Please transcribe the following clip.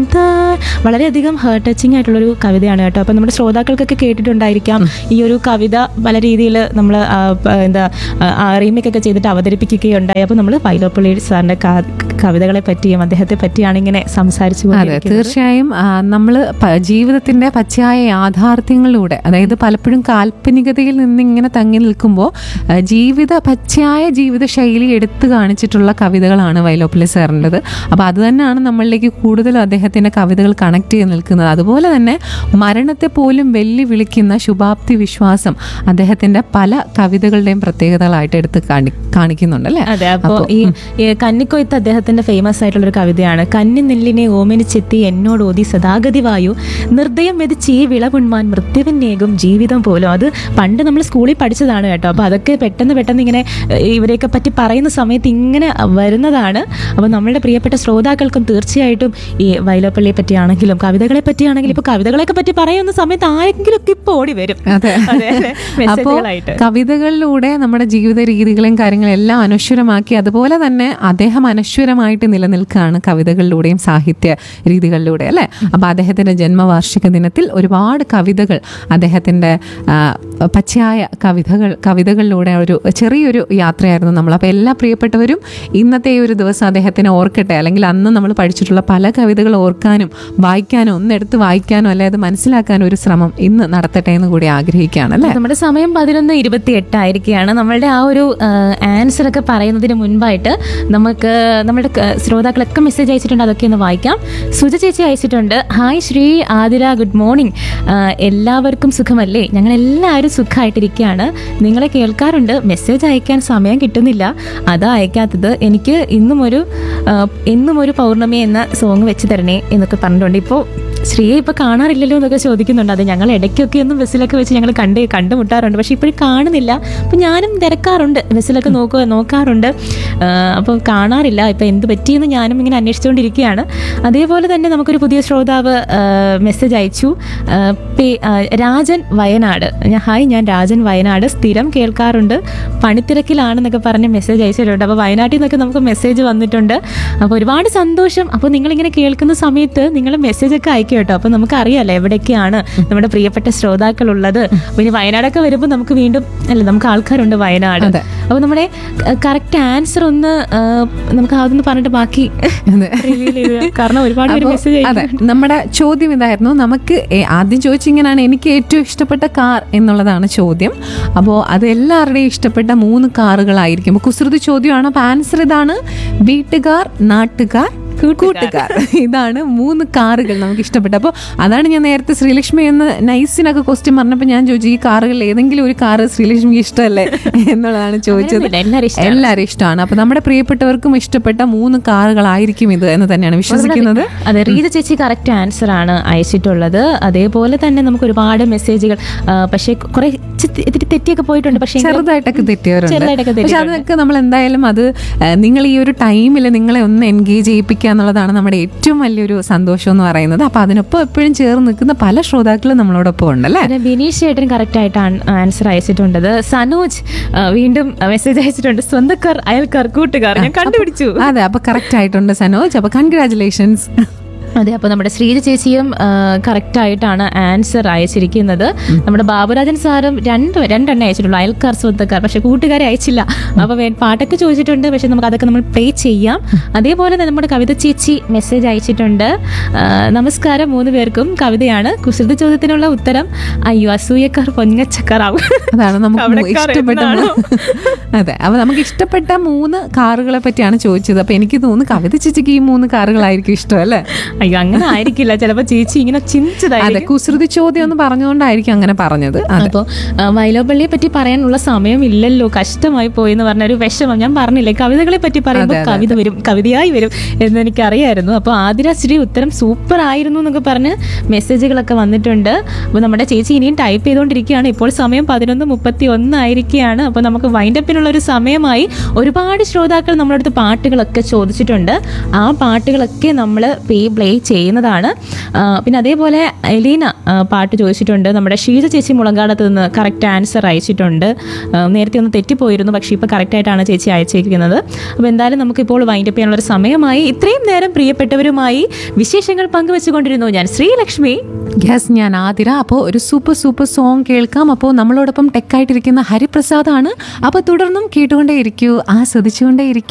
കവിത വളരെയധികം heart touching ആയിട്ടുള്ളൊരു കവിതയാണ് കേട്ടോ അപ്പം നമ്മുടെ ശ്രോതാക്കൾക്കൊക്കെ കേട്ടിട്ടുണ്ടായിരിക്കാം ഈ ഒരു കവിത പല രീതിയിൽ നമ്മൾ എന്താ റീമേക്ക് ഒക്കെ ചെയ്തിട്ട് അവതരിപ്പിക്കുകയുണ്ടായി അപ്പോൾ നമ്മൾ വൈലോപ്പള്ളി സാറിൻ്റെ കവിതകളെ പറ്റിയും അദ്ദേഹത്തെ പറ്റിയാണ് ഇങ്ങനെ സംസാരിച്ചു അതെ കൊണ്ടിരിക്കുന്നത്. തീർച്ചയായും നമ്മൾ ജീവിതത്തിന്റെ പച്ചയായ യാഥാർത്ഥ്യങ്ങളിലൂടെ അതായത് പലപ്പോഴും കാൽപ്പനികതയിൽ നിന്ന് ഇങ്ങനെ തങ്ങി നിൽക്കുമ്പോൾ ആ, ജീവിത പച്ചയായ ജീവിത ശൈലി എടുത്തു കാണിച്ചിട്ടുള്ള കവിതകളാണ് വൈലോപ്പള്ളി സാറിൻ്റെത് അപ്പോൾ അത് തന്നെയാണ് നമ്മളിലേക്ക് കൂടുതലും അദ്ദേഹത്തിന്റെ കവിതകൾ കണക്ട് ചെയ്ത് നിൽക്കുന്നത് അതുപോലെ തന്നെ മരണത്തെ പോലും വെല്ലുവിളിക്കുന്ന ശുഭാപ്തി വിശ്വാസം അദ്ദേഹത്തിന്റെ പല കവിതകളുടെയും പ്രത്യേകതകളായിട്ട് എടുത്ത് കാണി കാണിക്കുന്നുണ്ട് അല്ലേ അതെ അപ്പോൾ ഈ ഈ കന്നിക്കൊയ്ത്ത് അദ്ദേഹത്തിന്റെ ഫേമസ് ആയിട്ടുള്ള ഒരു കവിതയാണ് കന്നി നെല്ലിനെ ഓമനിച്ചെത്തി എന്നോട് ഓതി സദാഗതി വായു നിർദ്ദയം മെതിച്ച് ഈ വിളവുൺമാൻ മൃത്യുവിനേകും ജീവിതം പോലും അത് പണ്ട് നമ്മൾ സ്കൂളിൽ പഠിച്ചതാണ് കേട്ടോ അപ്പോൾ അതൊക്കെ പെട്ടെന്ന് പെട്ടെന്ന് ഇങ്ങനെ ഏഹ്, ഇവരെയൊക്കെ പറ്റി പറയുന്ന സമയത്ത് ഇങ്ങനെ വരുന്നതാണ് അപ്പോൾ നമ്മളുടെ പ്രിയപ്പെട്ട ശ്രോതാക്കൾക്കും തീർച്ചയായിട്ടും ഈ വൈലോപ്പള്ളിയെ പറ്റിയാണെങ്കിലും കവിതകളെ പറ്റിയാണെങ്കിലും ഇപ്പോൾ കവിതകളെയൊക്കെ പറ്റി പറയുന്ന സമയത്ത് ആരെങ്കിലും ഒക്കെ ഇപ്പോൾ ഓടി വരും അതെ അതെ അതെ അപ്പോൾ മെസ്സേജുകളായിട്ട് കവിതകളിലൂടെ നമ്മുടെ ജീവിത രീതികളെയും കാര്യങ്ങളും എല്ലാം അനശ്വരമാക്കി അതുപോലെ തന്നെ അദ്ദേഹം അനശ്വരമായിട്ട് നിലനിൽക്കുകയാണ് കവിതകളിലൂടെയും സാഹിത്യ രീതികളിലൂടെ അല്ലേ അപ്പോൾ അദ്ദേഹത്തിന്റെ ജന്മവാർഷിക ദിനത്തിൽ ഒരുപാട് കവിതകൾ അദ്ദേഹത്തിന്റെ ആ, പച്ചയായ കവിതകൾ കവിതകളിലൂടെ ഒരു ചെറിയൊരു യാത്രയായിരുന്നു നമ്മൾ അപ്പോൾ എല്ലാ പ്രിയപ്പെട്ടവരും ഇന്നത്തെ ഈ ഒരു ദിവസം അദ്ദേഹത്തിനെ ഓർക്കട്ടെ അല്ലെങ്കിൽ അന്ന് നമ്മൾ പഠിച്ചിട്ടുള്ള പല കവിതകൾ ഓർക്കാനും വായിക്കാനും ഒന്നെടുത്ത് വായിക്കാനോ അല്ലെ അത് മനസ്സിലാക്കാനും ഒരു ശ്രമം ഇന്ന് നടത്തട്ടെ എന്ന് കൂടി ആഗ്രഹിക്കുകയാണ് അല്ലേ നമ്മുടെ സമയം പതിനൊന്ന് ഇരുപത്തി എട്ടായിരിക്കുകയാണ് നമ്മളുടെ ആ ഒരു ആൻസർ ഒക്കെ പറയുന്നതിന് മുൻപായിട്ട് നമുക്ക് നമ്മുടെ ക- ശ്രോതാക്കളൊക്കെ മെസ്സേജ് അയച്ചിട്ടുണ്ട് അതൊക്കെ ഒന്ന് വായിക്കാം സുജ ചേച്ചി അയച്ചിട്ടുണ്ട് hi Sree Athira good morning എല്ലാവർക്കും സുഖമല്ലേ ഞങ്ങൾ എല്ലാവരും സുഖമായിട്ടിരിക്കുകയാണ് നിങ്ങളെ കേൾക്കാറുണ്ട് മെസ്സേജ് അയക്കാൻ സമയം കിട്ടുന്നില്ല അതാ അയക്കാത്തത് എനിക്ക് ഇന്നും ഒരു ആ, എന്നും ഒരു പൗർണമി എന്ന സോങ് വെച്ച് തരണേ എന്നൊക്കെ പറഞ്ഞിട്ടുണ്ട് ഇപ്പോൾ ശ്രീയെ ഇപ്പൊ കാണാറില്ലല്ലോ എന്നൊക്കെ ചോദിക്കുന്നുണ്ട് അത് ഞങ്ങൾ ഇടയ്ക്കൊക്കെ ഒന്നും ബസ്സിലൊക്കെ വെച്ച് ഞങ്ങൾ കണ്ട് കണ്ടുമുട്ടാറുണ്ട് പക്ഷെ ഇപ്പോഴും കാണുന്നില്ല അപ്പം ഞാനും തിരക്കാറുണ്ട് ബസ്സിലൊക്കെ നോക്കുക നോക്കാറുണ്ട് അപ്പോൾ കാണാറില്ല ഇപ്പം എന്ത് പറ്റിയെന്ന് ഞാനും ഇങ്ങനെ അന്വേഷിച്ചുകൊണ്ടിരിക്കുകയാണ് അതേപോലെ തന്നെ നമുക്കൊരു പുതിയ ശ്രോതാവ് മെസ്സേജ് അയച്ചു ആ, പേ- ആ, രാജൻ വയനാട് ഞാൻ ഹായ് ഞാൻ രാജൻ വയനാട് സ്ഥിരം കേൾക്കാറുണ്ട് പണിത്തിരക്കിലാണെന്നൊക്കെ പറഞ്ഞ് മെസ്സേജ് അയച്ചിട്ടുണ്ട് അപ്പോൾ വയനാട്ടിൽ നിന്നൊക്കെ നമുക്ക് മെസ്സേജ് വന്നിട്ടുണ്ട് അപ്പോൾ ഒരുപാട് സന്തോഷം അപ്പോൾ നിങ്ങളിങ്ങനെ കേൾക്കുന്ന സമയത്ത് നിങ്ങൾ മെസ്സേജ് ഒക്കെ അയക്കും കേട്ടോ അപ്പോൾ നമുക്ക് അറിയാലോ എവിടെയൊക്കെയാണ് നമ്മുടെ പ്രിയപ്പെട്ട ശ്രോതാക്കൾ ഉള്ളത് അപ്പോൾ ഇനി വയനാടൊക്കെ വരുമ്പോൾ നമുക്ക് വീണ്ടും അല്ല നമുക്ക് ആൾക്കാരുണ്ട് വയനാട് അതെ. അപ്പോൾ നമ്മുടെ കറക്റ്റ് ആൻസർ ഒന്ന് ആ, നമുക്ക് അതൊന്ന് പറഞ്ഞിട്ട് ബാക്കി reveal ചെയ്യുക. കാരണം ഒരുപാട് പേര് അപ്പോ, മെസ്സേജ് അതെ നമ്മുടെ ചോദ്യം ഇതായിരുന്നു നമുക്ക് ഏ- ആദ്യം ചോദിച്ചിങ്ങനെയാണ് എനിക്ക് ഏറ്റവും ഇഷ്ടപ്പെട്ട കാർ എന്നുള്ളതാണ് ചോദ്യം അപ്പോൾ അത് എല്ലാവരുടെയും ഇഷ്ടപ്പെട്ട മൂന്ന് കാറുകളായിരിക്കും അപ്പോൾ കുസൃതി ചോദ്യമാണ് അപ്പോൾ ആൻസർ ഇതാണ് വീട്ടുകാർ നാട്ടുകാർ കൂട്ടുകാർ ഇതാണ് മൂന്ന് കാറുകൾ നമുക്ക് ഇഷ്ടപ്പെട്ട അപ്പോൾ അതാണ് ഞാൻ നേരത്തെ ശ്രീലക്ഷ്മി എന്ന് നൈസിനൊക്കെ ക്വസ്റ്റ്യൻ പറഞ്ഞപ്പോൾ ഞാൻ ചോദിച്ചു ഈ കാറുകളിൽ ഏതെങ്കിലും ഒരു കാറ് ശ്രീലക്ഷ്മിക്ക് ഇഷ്ടമല്ലേ എന്നുള്ളതാണ് ചോദിച്ചത് അങ്ങനെയൊന്നുമില്ല, എല്ലാവരും ഇഷ്ടമാണ്. എല്ലാവരും ഇഷ്ടമാണ് അപ്പോൾ നമ്മുടെ പ്രിയപ്പെട്ടവർക്കും ഇഷ്ടപ്പെട്ട മൂന്ന് കാറുകളായിരിക്കും ഇത് എന്ന് തന്നെയാണ് വിശ്വസിക്കുന്നത് അതെ റീത ചേച്ചി കറക്റ്റ് ആൻസർ ആണ് അയച്ചിട്ടുള്ളത് അതേപോലെ തന്നെ നമുക്ക് ഒരുപാട് മെസ്സേജുകൾ ആ, പക്ഷേ കുറെ ചി- ഇത്തിരി തെറ്റിയൊക്കെ പോയിട്ടുണ്ട് പക്ഷേ എങ്കിലും ചെറുതായിട്ടൊക്കെ തെറ്റിയവരുണ്ട് ചെറുതായിട്ടൊക്കെ പക്ഷെ തെറ്റിയിട്ടുണ്ട്. അതൊക്കെ നമ്മൾ എന്തായാലും അത് ആ, നിങ്ങൾ ഈ ഒരു ടൈമിൽ നിങ്ങളെ ഒന്ന് എൻഗേജ് ചെയ്യിപ്പിക്കുക എന്നുള്ളതാണ് നമ്മുടെ ഏറ്റവും വലിയൊരു സന്തോഷം എന്ന് പറയുന്നത് അപ്പൊ അതിനൊപ്പം എപ്പോഴും ചേർന്ന് നിൽക്കുന്ന പല ശ്രോതാക്കളും നമ്മളോടൊപ്പം ഉണ്ടല്ലേ പിന്നെ ബിനീഷ് ചേട്ടൻ കറക്റ്റ് ആയിട്ടാണ് ആൻസർ അയച്ചിട്ടുണ്ടത് സനോജ് ആ, വീണ്ടും മെസ്സേജ് അയച്ചിട്ടുണ്ട് സ്വന്തക്കാർ അയൽക്കാർ കൂട്ടുകാർ ഞാൻ കണ്ടുപിടിച്ചു അതെ അപ്പൊ കറക്റ്റ് ആയിട്ടുണ്ട് സനോജ് അപ്പൊ കൺഗ്രാചുലേഷൻസ് അതെ അപ്പോൾ നമ്മുടെ ശ്രീജ ചേച്ചിയും കറക്റ്റ് ആയിട്ടാണ് ആൻസർ അയച്ചിരിക്കുന്നത് നമ്മുടെ ബാബുരാജൻ സാറും രണ്ട് രണ്ടെണ്ണേ അയച്ചിട്ടുള്ളൂ അയൽക്കാർ സ്വന്തക്കാർ പക്ഷെ കൂട്ടുകാരെ അയച്ചില്ല അപ്പോൾ വേ- പാട്ടൊക്കെ ചോദിച്ചിട്ടുണ്ട് പക്ഷെ നമുക്ക് അതൊക്കെ നമ്മൾ പ്ലേ ചെയ്യാം അതേപോലെ തന്നെ നമ്മുടെ കവിത ചേച്ചി മെസ്സേജ് അയച്ചിട്ടുണ്ട് ആ, നമസ്കാരം മൂന്ന് പേർക്കും കവിതയാണ് കുസൃതി ചോദ്യത്തിനുള്ള ഉത്തരം അയ്യോ അസൂയക്കാർ പൊങ്ങച്ചക്കാറാവും അതാണ് നമുക്ക് മൂ- കവടക്കാർ ഇഷ്ടപ്പെട്ട എന്നാണോ? മൂ- അതെ അപ്പൊ നമുക്ക് ഇഷ്ടപ്പെട്ട മൂന്ന് കാറുകളെ പറ്റിയാണ് ചോദിച്ചത് അപ്പൊ എനിക്ക് തോന്നുന്നു കവിത ചേച്ചിക്ക് ഈ മൂന്ന് കാറുകളായിരിക്കും ഇഷ്ടം അല്ലേ അയ്യോ അങ്ങനെ ആയിരിക്കില്ല ചിലപ്പോൾ ചേച്ചി ഇങ്ങനെ അതെ ചിന്തിച്ചതായിരിക്കും കുസൃതി ചോദ്യം എന്ന് പറഞ്ഞുകൊണ്ടായിരിക്കും അങ്ങനെ പറഞ്ഞത് അതെ അപ്പോൾ വൈലോപ്പള്ളിയെ പറ്റി പറയാനുള്ള സമയം ഇല്ലല്ലോ കഷ്ടമായി പോയി എന്ന് പറഞ്ഞ ഒരു വിഷമം ഞാൻ പറഞ്ഞില്ലേ കവിതകളെ പറ്റി പറയുമ്പോൾ അതെ, അതെ, കവിത വരും കവിതയായി വരും എന്ന് എനിക്കറിയായിരുന്നു അപ്പോൾ ആതിര ശ്രീ ഉത്തരം സൂപ്പർ ആയിരുന്നു എന്നൊക്കെ പറഞ്ഞ് മെസ്സേജുകളൊക്കെ വന്നിട്ടുണ്ട് അപ്പോൾ നമ്മുടെ ചേച്ചി ഇനിയും ടൈപ്പ് ചെയ്തുകൊണ്ടിരിക്കുകയാണ് ഇപ്പോൾ സമയം പതിനൊന്ന് മുപ്പത്തി ഒന്നായിരിക്കുകയാണ് അപ്പോൾ നമുക്ക് വൈൻഡപ്പിനുള്ള ഒരു സമയമായി ഒരുപാട് ശ്രോതാക്കൾ നമ്മളടുത്ത് പാട്ടുകളൊക്കെ ചോദിച്ചിട്ടുണ്ട് ആ പാട്ടുകളൊക്കെ നമ്മൾ പ്ലേ പ്ലേ പ്ലേ ചെയ്യുന്നതാണ് ആ, പിന്നെ അതേപോലെ എലീന ആ, പാട്ട് ചോദിച്ചിട്ടുണ്ട് നമ്മുടെ ഷീജ ചേച്ചി മുളങ്കാടത്ത് നിന്ന് കറക്റ്റ് ആൻസർ അയച്ചിട്ടുണ്ട് ആ, നേരത്തെ ഒന്ന് തെറ്റിപ്പോയിരുന്നു പക്ഷേ ഇപ്പോൾ കറക്റ്റായിട്ടാണ് ചേച്ചി അയച്ചിരിക്കുന്നത് അപ്പോൾ എന്തായാലും നമുക്കിപ്പോൾ വൈൻഡപ്പ് ചെയ്യാനുള്ളൊരു സമയമായി ഇത്രയും നേരം പ്രിയപ്പെട്ടവരുമായി വിശേഷങ്ങൾ പങ്കുവെച്ചുകൊണ്ടിരുന്നു ഞാൻ ശ്രീലക്ഷ്മി യെസ് ഞാൻ ആതിര അപ്പോൾ ഒരു സൂപ്പർ സൂപ്പർ സോങ് കേൾക്കാം അപ്പോൾ നമ്മളോടൊപ്പം ടെക്കായിട്ടിരിക്കുന്ന ഹരിപ്രസാദാണ് അപ്പോൾ തുടർന്നും കേട്ടുകൊണ്ടേ ഇരിക്കൂ ആസ്വദിച്ചുകൊണ്ടേ ഇരിക്കൂ